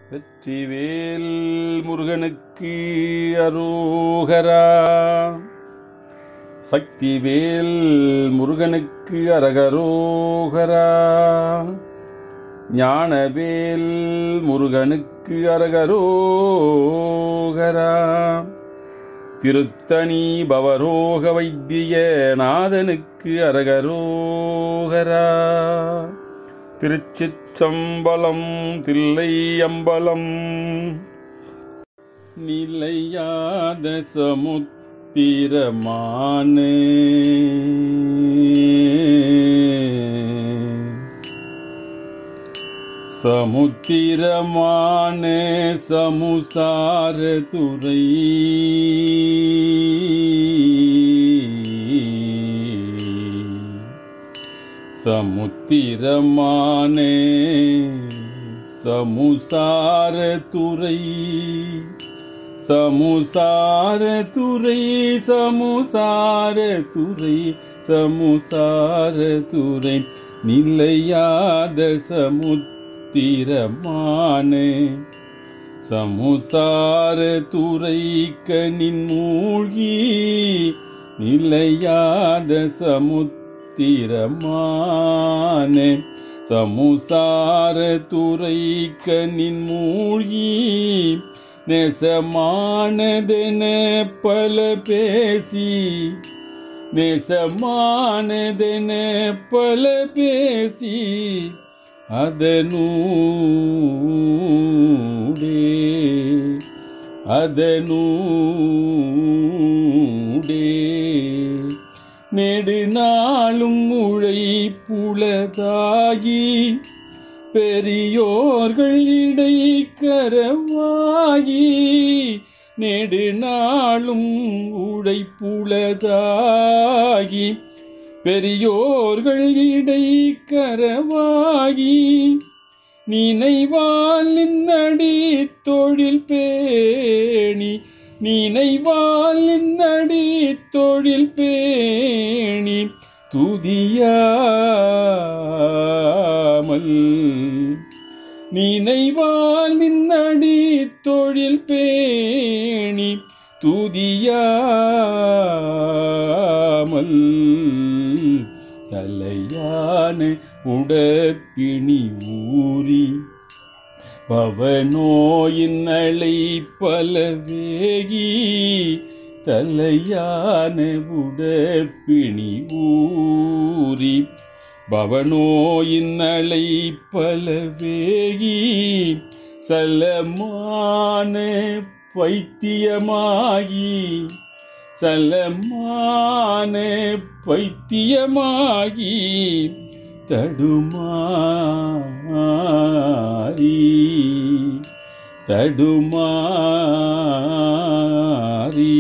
வெற்றிவேல் முருகனுக்கு அரோகரா சக்திவேல் முருகனுக்கு அரகரோகரா ஞானவேல் முருகனுக்கு அரகரோகரா திருத்தணி பவரோக வைத்திய நாதனுக்கு அரகரோகரா திருச்சிற்றம்பலம் தில்லை அம்பலம் நிலையாத சமுத்திரமானே சமுத்திரமான சமுசார துறை சமுத்திரமான சமுசார துறை சமுசார துறை சமுசார துறை சமுசார துறை நிலையாத சமுத்திரமானே சமுசார துறைக்கனின் மூழ்கி நிலையாத சமுத்திரமானே சமுசார துறைக்கனின் மூழ்கி நெசமானதென பல பேசி நெசமானதென பல பேசி அதனூடே அதனூடே நெடுநாளும் உழைப்புலதாகி பெரியோர்கள் இடைக்கரவாகி நெடுநாளும் உழைப்புலதாகி பெரியோர்கள் இடைக்கரவாகி நினைவால் நின்னடி தொழில் பேணி நினைவால் நின்னடி தொழில் பேணி துதியாமல் நினைவால் நின்னடி தொழில் பேணி துதியாமல் தலையான உடற்பிணி ஊறி பவநோயின் அலை பல வேகி தலையான உடற்பிணி ஊறி பவநோயின் அலை பல வேகி சலமான பைத்தியமாகி சலமான பைத்தியமாகி தடுமாறி தடுமாறி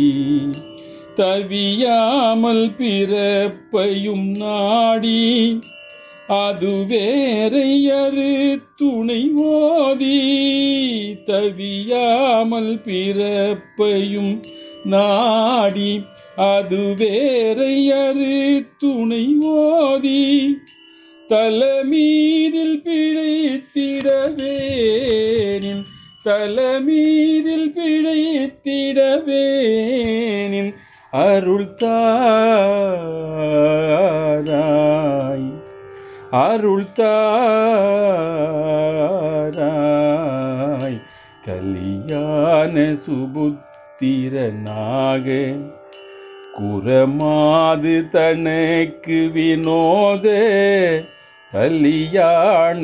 தவியாமல் பிறப்பையும் நாடி அது வேறையறு துணை ஓதி தவியாமல் பிறப்பையும் நாடி அது வேறையறு துணை ஓதி தலமீதில் பிழைத்திடவேனின் தலமீதில் பிழைத்திடவேனின் அருள் தாராய் அருள் தாராய் கலியான சுபுத்திரனாக குரமாது தனக்கு வினோத கலியான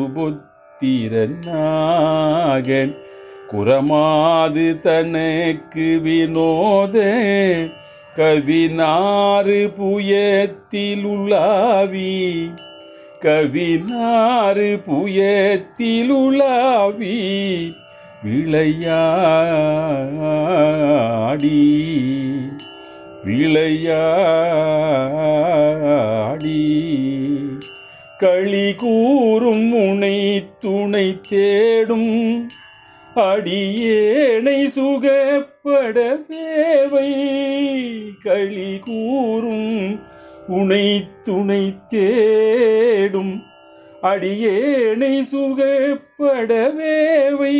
சுபுத்திரனாக குரமாது தனக்கு வினோத கவினாறு புயத்தில் உள்ளாவி கவினாறு புயத்தில் உலாவி விளையாடி விளையாடி களி கூறும் முனை துணை தேடும் அடியேனை சுகப்பட தேவை களி கூறும் உனை துணை தேடும் அடியேனை சுகப்படவேவை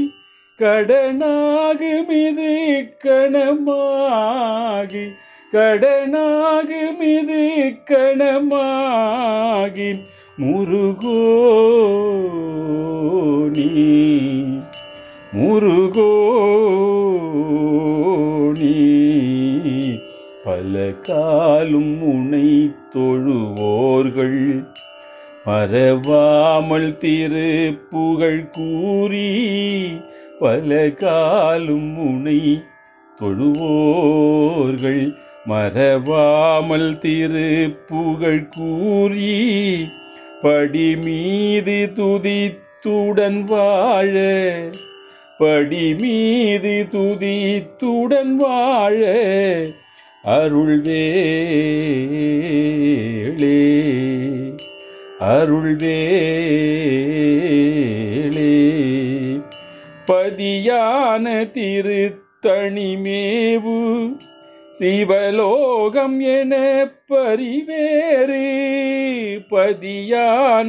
கடனாகுமிது கணமாகி கடனாகுமிது கணமாகி முருகோணி முருகோணி பல காலும் உனை தொழுவோர்கள் மறவாமல் திரு புகழ் கூறி பல காலும் உனை தொழுவோர்கள் மறவாமல் திரு புகழ் கூறி படி மீது துதித்துடன் வாழ படி மீது துதித்துடன் வாழ அருள்வேளே அருள்வேளே பதியான திருத்தணிமேவு சிவலோகம் என பரிவேறு பதியான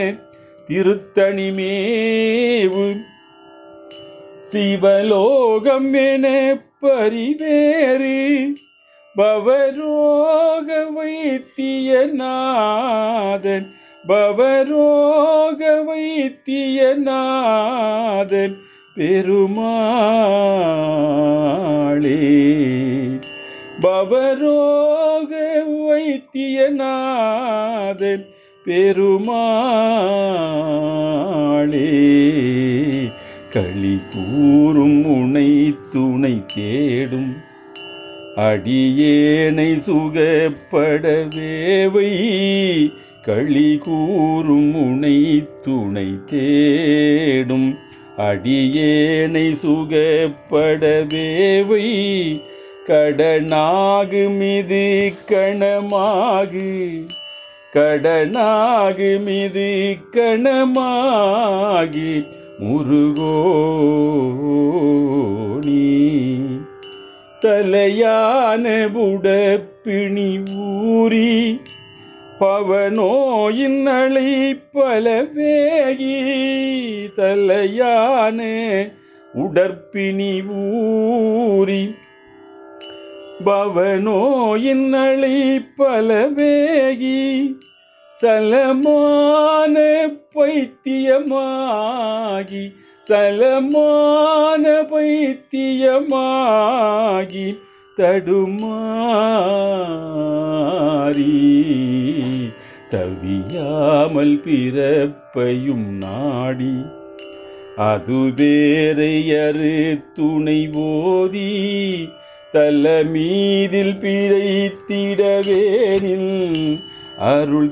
திருத்தணிமேவு சிவலோகம் என பரிவேறு பவரோக வைத்தியநாதன் பவரோக வைத்தியநாதன் பெருமாளே பவரோக வைத்தியநாதன் பெருமாளே களி கூறும் உனை துணை தேடும் அடியேனை சுகப்படவேவை களி கூறும் உனை துணை தேடும் அடியேனை சுகப்படவேவை கடனாகு மிது கணமாகு கடனாகு மிது கணமாகி முருகோணி தலையான புடப்பிணி ஊறி பவனோயின் அலை பல வேகி தலையான உடற்பிணி ஊறி பவனோயின் அலை பல வேகி சலமான பைத்தியமாகி சலமான பைத்தியமாகி தடுமாறி தவியாமல் பிறப்பையும் நாடி அது வேறையறு துணை ஓதி தலமீதில் பிழைத்திடவேனில் அருள்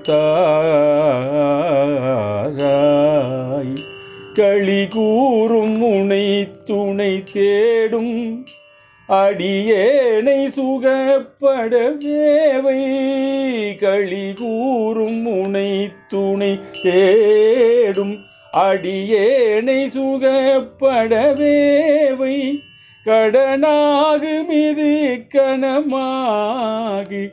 தாராய் களி கூறும் உனை துணை தேடும் அடியேனை சுகப்படவேவை களி கூறும் உனை துணை தேடும் அடியேனை சுகப்படவேவை கடனாகு மிது கணமாகி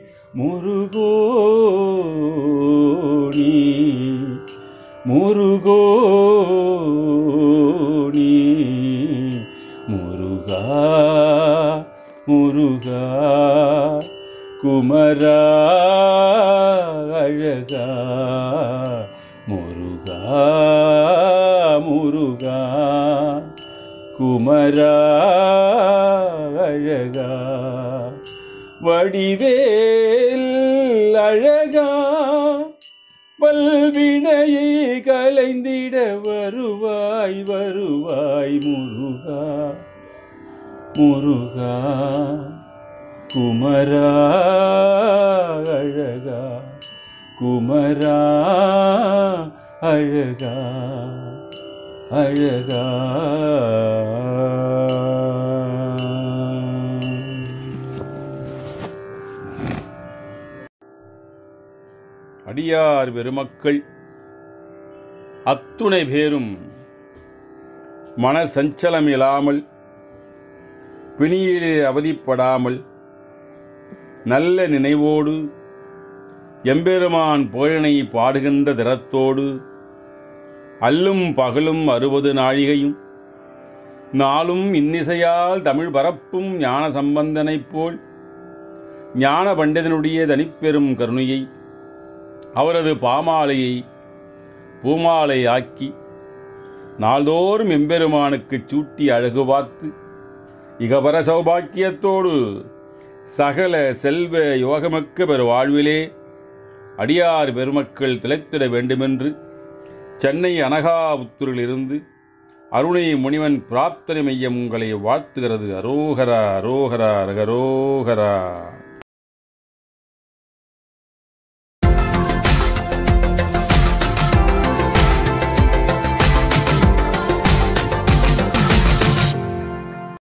முருகோணி முருகோணி முருகா முருகா குமரா அழகா முருகா முருகா குமரா அழகா வடிவேல் அழகா பல்வினையை கலைந்திட வருவாய் வருவாய் முருகா முருகா குமரா அழகா குமரா அழகா அழகா அடியார் பெருமக்கள் அத்துணை பேரும் மனசஞ்சலம் இல்லாமல் பிணியிலே அவதிப்படாமல் நல்ல நினைவோடு எம்பெருமான் புகழனை பாடுகின்ற திறத்தோடு அல்லும் பகலும் அறுபது நாழிகையும் நாளும் இன்னிசையால் தமிழ் பரப்பும் ஞான சம்பந்தனைப் போல் ஞான பண்டிதனுடைய தனிப்பெரும் கருணையை அவரது பாமாலையை பூமாலை ஆக்கி நாள்தோறும் எம்பெருமானுக்குச் சூட்டி அழகு பார்த்து இகபர சௌபாக்கியத்தோடு சகல செல்வ யோகமிக்க பெரு வாழ்விலே அடியார் பெருமக்கள் திளைத்திட வேண்டுமென்று சென்னை அனகாபுத்தூரிலிருந்து அருணை முனிவன் பிரார்த்தனை மையம் உங்களை வாழ்த்துகிறது அரோகரா அரோகரா ரகரோகரா